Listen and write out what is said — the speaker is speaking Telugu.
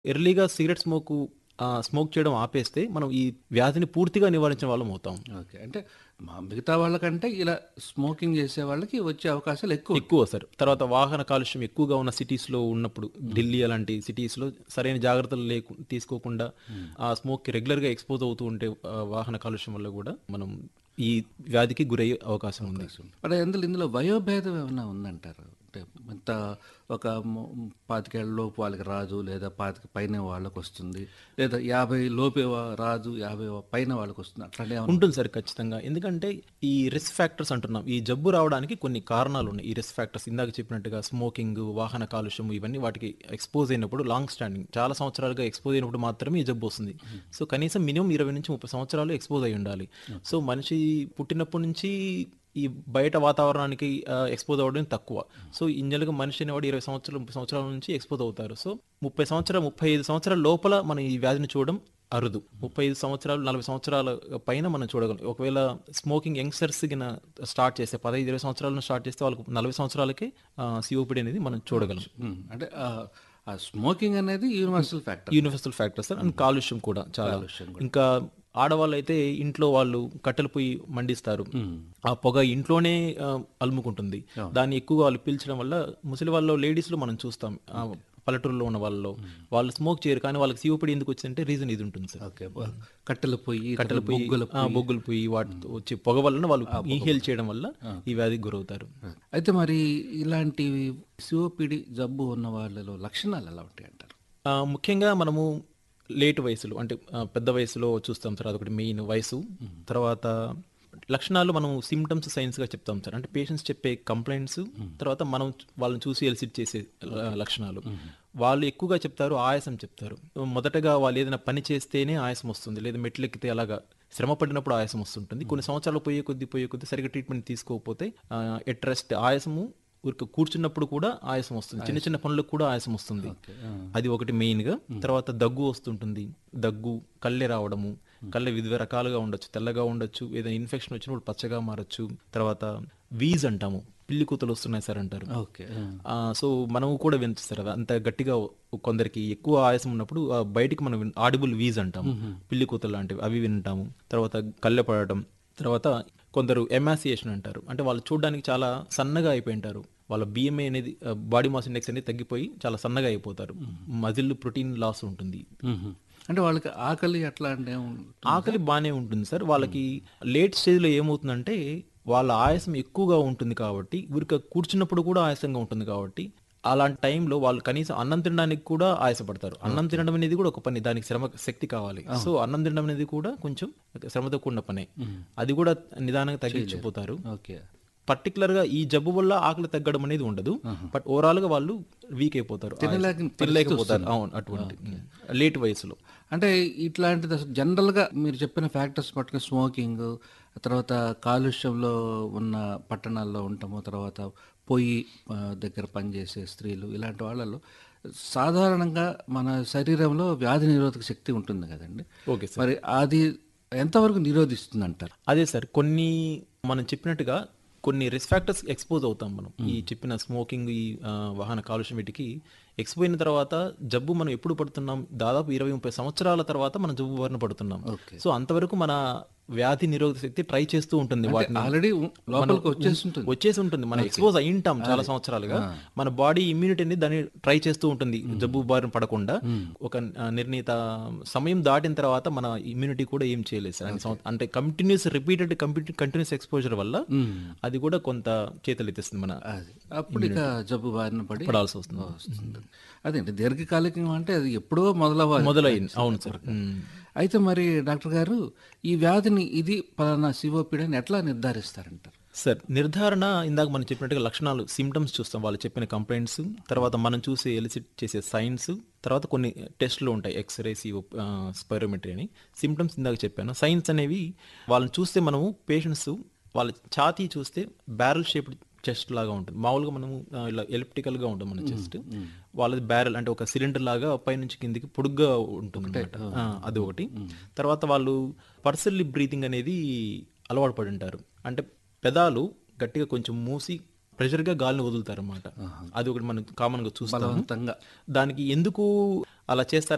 ఎర్లీగా సిగరెట్ స్మోక్ స్మోక్ చేయడం ఆపేస్తే మనం ఈ వ్యాధిని పూర్తిగా నివారించిన వాళ్ళం అవుతాం ఓకే అంటే మా మిగతా వాళ్ళకంటే ఇలా స్మోకింగ్ చేసే వాళ్ళకి వచ్చే అవకాశాలు ఎక్కువ ఎక్కువ సార్ తర్వాత వాహన కాలుష్యం ఎక్కువగా ఉన్న cities లో ఉన్నప్పుడు ఢిల్లీ అలాంటి cities లో సరైన జాగ్రత్తలు లేకు తీసుకోకుండా ఆ స్మోక్ కి రెగ్యులర్ గా ఎక్స్పోజ్ అవుతూ ఉంటే ఆ, వాహన కాలుష్యం వల్ల కూడా మనం ఈ వ్యాధికి గురయ్యే అవకాశం ఉంది మరి అందులో ఇందులో వయోభేదం ఏమైనా ఉందంటారు అంటే ఇంత ఒక ము- పాతికేళ్ల లోపు వాళ్ళకి రాదు లేదా పాతిక పైన వాళ్ళకి వస్తుంది లేదా యాభై లోపే వా- రాదు యాభై పైన వాళ్ళకి వస్తుంది అట్లాంటి ఏమైనా ఉంటుంది సార్ ఖచ్చితంగా ఎందుకంటే ఈ రిస్క్ ఫ్యాక్టర్స్ అంటున్నాం ఈ జబ్బు రావడానికి కొన్ని కారణాలు ఉన్నాయి ఈ రిస్క్ ఫ్యాక్టర్స్ ఇందాక చెప్పినట్టుగా స్మోకింగ్ వాహన కాలుష్యం ఇవన్నీ వాటికి ఎక్స్పోజ్ అయినప్పుడు లాంగ్ స్టాండింగ్ చాలా సంవత్సరాలుగా ఎక్స్పోజ్ అయినప్పుడు మాత్రమే ఈ జబ్బు వస్తుంది సో కనీసం మినిమం ఇరవై నుంచి ముప్పై సంవత్సరాలు ఎక్స్పోజ్ అయి ఉండాలి సో మనిషి పుట్టినప్పటి నుంచి ఈ బయట వాతావరణానికి ఎక్స్పోజ్ అవ్వడం తక్కువ సో ఇంజనల్గా మనిషి అనేవాడు ఇరవై సంవత్సరాలు ముప్పై సంవత్సరాల నుంచి ఎక్స్పోజ్ అవుతారు సో ముప్పై సంవత్సరాలు ముప్పై ఐదు సంవత్సరాల లోపల మనం ఈ వ్యాధిని చూడడం అరుదు ముప్పై ఐదు సంవత్సరాలు నలభై సంవత్సరాల పైన మనం చూడగలం ఒకవేళ స్మోకింగ్ యంగ్స్టర్స్ గిన స్టార్ట్ చేస్తే పదహైదు ఇరవై సంవత్సరాలను స్టార్ట్ చేస్తే వాళ్ళకు నలభై సంవత్సరాలకే సిఓపిడి అనేది మనం చూడగలం ఉమ్, అంటే ఆ- ఆ స్మోకింగ్ అనేది universal factor universal factor sir and కాలుష్యం కూడా చాలా ఇంకా ఆడవాళ్ళు అయితే ఇంట్లో వాళ్ళు కట్టెలు పొయ్యి మండిస్తారు ఆ పొగ ఇంట్లోనే ఆ, అలుముకుంటుంది దాన్ని ఎక్కువగా వాళ్ళు పీల్చడం వల్ల ముసలి వాళ్ళలో లేడీస్ లో మనం చూస్తాం ఆ, పల్లెటూరులో ఉన్న వాళ్ళలో వాళ్ళు స్మోక్ చేయరు కానీ వాళ్ళకి సిఓపిడి ఎందుకు వచ్చిందంటే రీజన్ ఇది ఉంటుంది సార్ ఓకే కట్టెల పొయ్యి కట్టెలు పొయ్యి బొగ్గుల ఆ, బొగ్గులు పొయ్యి వాటి వచ్చే పొగ వలన వాళ్ళు ఇన్హేల్ చేయడం వల్ల ఈ వ్యాధికి గురవుతారు అయితే మరి ఇలాంటి సిఓపిడి జబ్బు ఉన్న వాళ్ళలో లక్షణాలు ఎలా ఉంటాయి అంటారు ఆ, ముఖ్యంగా మనము లేట్ వయసులో అంటే ఆ, పెద్ద వయసులో చూస్తాం సార్ అదొకటి మెయిన్ వయసు తర్వాత లక్షణాలు మనం సిమ్టమ్స్ సైన్స్ గా చెప్తాం సార్ అంటే పేషెంట్స్ చెప్పే కంప్లైంట్స్ తర్వాత మనం వాళ్ళని చూసి ఎలిసిట్ చేసే ఆ, లక్షణాలు వాళ్ళు ఎక్కువగా చెప్తారు ఆయాసం చెప్తారు మొదటగా వాళ్ళు ఏదైనా పని చేస్తేనే ఆయాసం వస్తుంది లేదా మెట్లు ఎక్కితే అలాగా శ్రమ పడినప్పుడు ఆయాసం వస్తుంటుంది కొన్ని సంవత్సరాలు పోయే కొద్ది పోయే కొద్ది సరిగ్గా ట్రీట్మెంట్ తీసుకోకపోతే ఎట్ రెస్ట్ ఆయాసము ఊరికి కూర్చున్నప్పుడు కూడా ఆయాసం వస్తుంది చిన్న చిన్న పనులకు కూడా ఆయాసం వస్తుంది అది ఒకటి మెయిన్ గా తర్వాత దగ్గు వస్తుంటుంది దగ్గు కళ్ళె రావడము కళ్ళె వివిధ రకాలుగా ఉండొచ్చు తెల్లగా ఉండొచ్చు ఏదైనా ఇన్ఫెక్షన్ వచ్చినప్పుడు పచ్చగా మారచ్చు తర్వాత వీజ్ అంటాము పిల్లి కూతలు వస్తున్నాయి సార్ అంటారు ఓకే ఆ, సో మనం కూడా వినచ్చు సార్ అది అంత గట్టిగా కొందరికి ఎక్కువ ఆయాసం ఉన్నప్పుడు ఆ బయటికి మనం ఆడిబుల్ వీజ్ అంటాము పిల్లి కూతలు లాంటివి అవి వింటాము తర్వాత కళ్ళె పడటం తర్వాత కొందరు ఎమాసియేషన్ అంటారు అంటే వాళ్ళు చూడడానికి చాలా సన్నగా అయిపోయి ఉంటారు వాళ్ళ బిఎంఏ అనేది బాడీ మాస్ ఇండెక్స్ అనేది తగ్గిపోయి చాలా సన్నగా అయిపోతారు మజిల్ ప్రోటీన్ లాస్ ఉంటుంది అంటే వాళ్ళకి ఆకలి అట్లా అంటే ఏం- ఆకలి బాగానే ఉంటుంది సార్ వాళ్ళకి లేట్ స్టేజ్లో ఏమవుతుందంటే వాళ్ళ ఆయాసం ఎక్కువగా ఉంటుంది కాబట్టి ఊరిక కూర్చున్నప్పుడు కూడా ఆయాసంగా ఉంటుంది కాబట్టి అలాంటి టైంలో వాళ్ళు కనీసం అన్నం తినడానికి కూడా ఆయాసపడతారు అన్నం తినడం అనేది కూడా ఒక పని దానికి శ్రమ శక్తి కావాలి సో అన్నం తినడం అనేది కూడా కొంచెం శ్రమతో కూడిన పనే అది కూడా నిదానంగా తగ్గించిపోతారు ఓకే పర్టికులర్ గా ఈ జబ్బు వల్ల ఆకలి తగ్గడం అనేది ఉండదు బట్ ఓవరాల్ గా వాళ్ళు వీక్ అయిపోతారు తినలేక తినలేకపోతారు అవును అటువంటి లేట్ వయసులో అంటే ఇట్లాంటిది అసలు జనరల్గా మీరు చెప్పిన ఫ్యాక్టర్స్ పట్టుకుని స్మోకింగ్ తర్వాత కాలుష్యంలో ఉన్న పట్టణాల్లో ఉండటము తర్వాత పొయ్యి ఆ, దగ్గర పనిచేసే స్త్రీలు ఇలాంటి వాళ్ళలో సాధారణంగా మన శరీరంలో వ్యాధి నిరోధక శక్తి ఉంటుంది కదండి ఓకే సార్ మరి అది ఎంతవరకు నిరోధిస్తుంది అంటారు అదే సార్ కొన్ని మనం చెప్పినట్టుగా కొన్ని రిస్క్ ఫ్యాక్టర్స్ ఎక్స్పోజ్ అవుతాం మనం ఈ చెప్పిన స్మోకింగ్ ఈ ఆ, వాహన కాలుష్యం వీటికి ఎక్స్పోజ్ అయిన తర్వాత జబ్బు మనం ఎప్పుడు పడుతున్నాం దాదాపు ఇరవై ముప్పై సంవత్సరాల తర్వాత మనం జబ్బు బారిన పడుతున్నాం ఓకే సో అంతవరకు మన వ్యాధి నిరోధక శక్తి ట్రై చేస్తూ ఉంటుంది వాటిని ఆల్రెడీ లోపలికి వచ్చేసి ఉంటుంది వచ్చేసి ఉంటుంది మనం ఎక్స్పోజ్ అయి ఉంటాం చాలా సంవత్సరాలుగా మన బాడీ ఇమ్యూనిటీ అనేది దాన్ని ట్రై చేస్తూ ఉంటుంది జబ్బు బారిన పడకుండా ఒక ఆ, నిర్ణీత సమయం దాటిన తర్వాత మన ఇమ్యూనిటీ కూడా ఏం చేయలేదు సార్ అన్ని సంవత్స- అంటే కంటిన్యూస్ రిపీటెడ్ కంటిన్యూస్ ఎక్స్పోజర్ వల్ల అది కూడా కొంత చేతలెత్తిస్తుంది మన అది అప్పుడు ఇక జబ్బు బారిన పడి పడాల్సి వస్తుంది వస్తుంది అదేంటి దీర్ఘకాలికం అంటే అది ఎప్పుడో మొదలవ్వాలి మొదలైంది అవును సార్ ఉమ్. అయితే మరి డాక్టర్ గారు ఈ వ్యాధిని ఇది పలానా సిఓపిడి అని ఎట్లా నిర్ధారిస్తారంటారు సార్ నిర్ధారణ ఇందాక మనం చెప్పినట్టుగా లక్షణాలు సిమ్టమ్స్ చూస్తాం వాళ్ళు చెప్పిన కంప్లైంట్స్ తర్వాత మనం చూసే ఎలిసిట్ చేసే సైన్స్ తర్వాత కొన్ని టెస్ట్లు ఉంటాయి ఎక్స్రే సిఓ స్పైరోమెట్రీ అని సిమ్టమ్స్ ఇందాక చెప్పాను సైన్స్ అనేవి వాళ్ళని చూస్తే మనము పేషెంట్స్ వాళ్ళ ఛాతీ చూస్తే బ్యారల్ షేప్డ్ చెస్ట్ లాగా ఉంటుంది మామూలుగా మనము ఆ, ఇలా ఎలిప్టికల్ గా ఉంటుంది మన చెస్ట్ వాళ్ళది బ్యారల్ అంటే ఒక సిలిండర్ లాగా పైనుంచి కిందికి పొడుగ్గా ఉంటుంది అనమాట అది ఒకటి తర్వాత వాళ్ళు పర్సనల్లీ బ్రీతింగ్ అనేది అలవాటు పడి ఉంటారు అంటే పెదాలు గట్టిగా కొంచెం మూసి ప్రెషర్ గా గాలిని వదులుతారు అనమాట అది ఒకటి మనం కామన్ గా చూస్తాము బలవంతంగా దానికి ఎందుకు అలా చేస్తారు